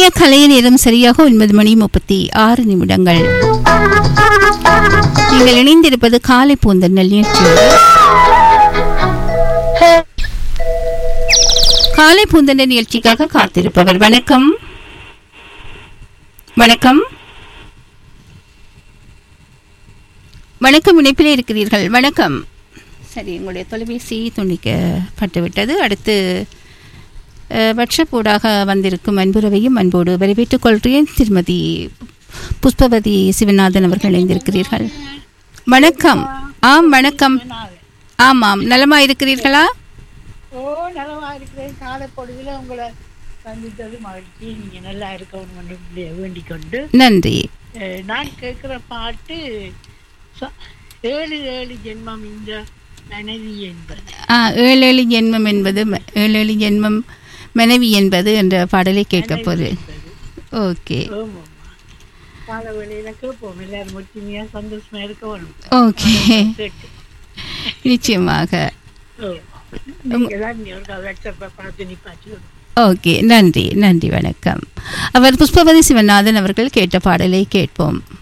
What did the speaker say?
கலைய நேரம் சரியாக ஒன்பது மணி முப்பத்தி ஆறு நிமிடங்கள் நீங்கள் இணைந்திருப்பது காலை பூந்தன்னல் நிகழ்ச்சியோடு காலை பூந்தன்னல் நிகழ்ச்சிக்காக காத்திருப்பவர் வணக்கம் வணக்கம் வணக்கம் இணைப்பிலே இருக்கிறீர்கள் வணக்கம் சரி உங்களுடைய தொலைபேசி துண்டிக்கப்பட்டு விட்டது அடுத்து அஹ், வாட்ஸ்அப் ஊடாக வந்திருக்கும் அன்புறவையும் அன்போடு வரவேற்றுக் கொள்கிறேன் திருமதி புஷ்பவதி சிவநாதன் அவர்கள் இணைந்திருக்கிறீர்கள் வணக்கம் ஆம் வணக்கம் ஆமாம் நலமா இருக்கிறீர்களா ஓ நலமா இருக்கிறேன் காலை பொழுதுல உங்களை சந்தித்தது மகிழ்ச்சி நீங்க நல்லா இருக்கணும் என்று வேண்டிக் கொண்டு நன்றி அஹ், நான் கேட்கிற பாட்டு ச- ஏழு ஏழு ஜென்மம் இந்த மனைவி என்பது ஆ ஏழு ஏழு ஜென்மம் என்பது ம- ஏழு ஏழு ஜென்மம் மனைவி என்பது என்ற பாடலை கேட்க போது ஓகே ஆமாம்மா காலை வேளையில கேட்போம் எல்லாரும் ஒற்றுமையா சந்தோஷமா இருக்க வேணும் ஓகே கேட்டு நிச்சயமாக ஓ நீங்க தான் ஒரு வாட்ஸ்அப்பை பார்த்து நிப்பாச்சு ஓகே நன்றி நன்றி வணக்கம் அவர் புஷ்பவதி சிவநாதன் அவர்கள் கேட்ட பாடலை கேட்போம்